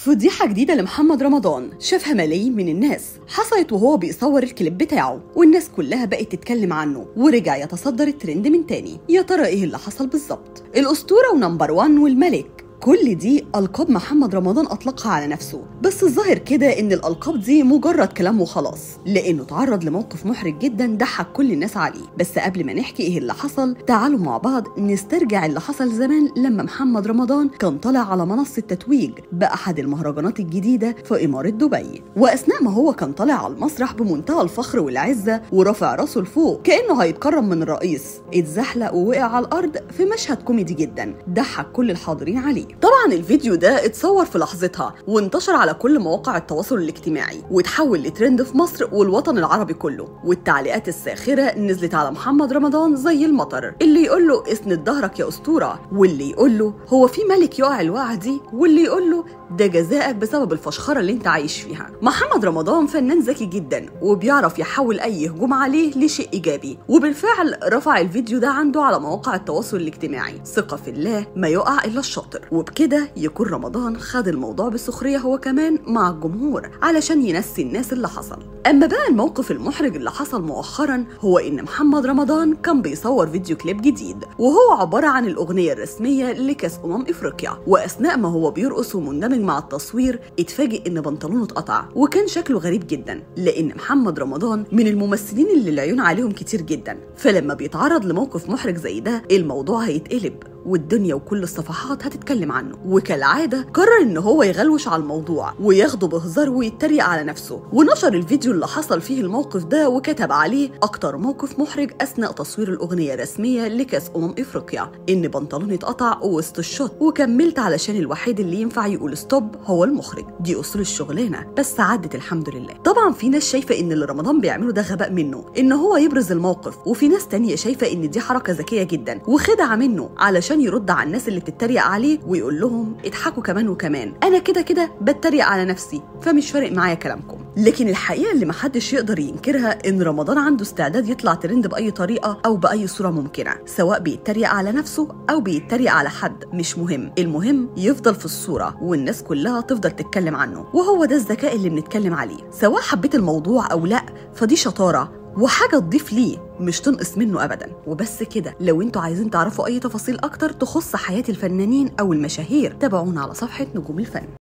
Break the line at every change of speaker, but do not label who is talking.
فضيحة جديدة لمحمد رمضان شافها ملايين من الناس حصلت وهو بيصور الكليب بتاعه والناس كلها بقت تتكلم عنه ورجع يتصدر الترند من تاني يا ترى ايه اللي حصل بالظبط الأسطورة ونمبر وان والملك كل دي ألقاب محمد رمضان أطلقها على نفسه بس الظاهر كده إن الألقاب دي مجرد كلام وخلاص لأنه تعرض لموقف محرج جدا ضحك كل الناس عليه بس قبل ما نحكي إيه اللي حصل تعالوا مع بعض نسترجع اللي حصل زمان لما محمد رمضان كان طالع على منصة تتويج بأحد المهرجانات الجديدة في إمارة دبي وأثناء ما هو كان طالع على المسرح بمنتهى الفخر والعزة ورافع راسه لفوق كأنه هيتكرم من الرئيس اتزحلق ووقع على الأرض في مشهد كوميدي جدا ضحك كل الحاضرين عليه طبعا الفيديو ده اتصور في لحظتها وانتشر على كل مواقع التواصل الاجتماعي وتحول لترند في مصر والوطن العربي كله والتعليقات الساخره نزلت على محمد رمضان زي المطر اللي يقول له اسند ظهرك يا اسطوره واللي يقول له هو في ملك يقع الوقعه دي واللي يقول له ده جزائك بسبب الفشخره اللي انت عايش فيها محمد رمضان فنان ذكي جدا وبيعرف يحول اي هجوم عليه لشيء ايجابي وبالفعل رفع الفيديو ده عنده على مواقع التواصل الاجتماعي ثقه في الله ما يقع الا الشاطر وبكده يكون رمضان خد الموضوع بسخريه هو كمان مع الجمهور علشان ينسي الناس اللي حصل اما بقى الموقف المحرج اللي حصل مؤخرا هو ان محمد رمضان كان بيصور فيديو كليب جديد وهو عباره عن الاغنيه الرسميه لكاس امم افريقيا واثناء ما هو بيرقص ومندمج مع التصوير اتفاجئ ان بنطلونه اتقطع وكان شكله غريب جدا لان محمد رمضان من الممثلين اللي العيون عليهم كتير جدا فلما بيتعرض لموقف محرج زي ده الموضوع هيتقلب والدنيا وكل الصفحات هتتكلم عنه وكالعادة قرر ان هو يغلوش على الموضوع وياخده بهزار ويتريق على نفسه ونشر الفيديو اللي حصل فيه الموقف ده وكتب عليه اكتر موقف محرج اثناء تصوير الاغنية الرسمية لكاس امم افريقيا ان بنطلوني اتقطع وسط الشوت وكملت علشان الوحيد اللي ينفع يقول ستوب هو المخرج دي اصول الشغلانة بس عدت الحمد لله طبعا في ناس شايفة ان اللي رمضان بيعمله ده غباء منه ان هو يبرز الموقف وفي ناس تانية شايفة ان دي حركة ذكية جدا وخدعة منه علشان يرد على الناس اللي بتتريق عليه ويقول لهم اضحكوا كمان وكمان انا كده كده بتريق على نفسي فمش فارق معايا كلامكم لكن الحقيقه اللي محدش يقدر ينكرها ان رمضان عنده استعداد يطلع ترند باي طريقه او باي صوره ممكنه سواء بيتريق على نفسه او بيتريق على حد مش مهم المهم يفضل في الصوره والناس كلها تفضل تتكلم عنه وهو ده الذكاء اللي بنتكلم عليه سواء حبيت الموضوع او لا فدي شطاره وحاجة تضيف ليه مش تنقص منه أبدا وبس كده لو انتوا عايزين تعرفوا أي تفاصيل أكتر تخص حياة الفنانين أو المشاهير تابعونا على صفحة نجوم الفن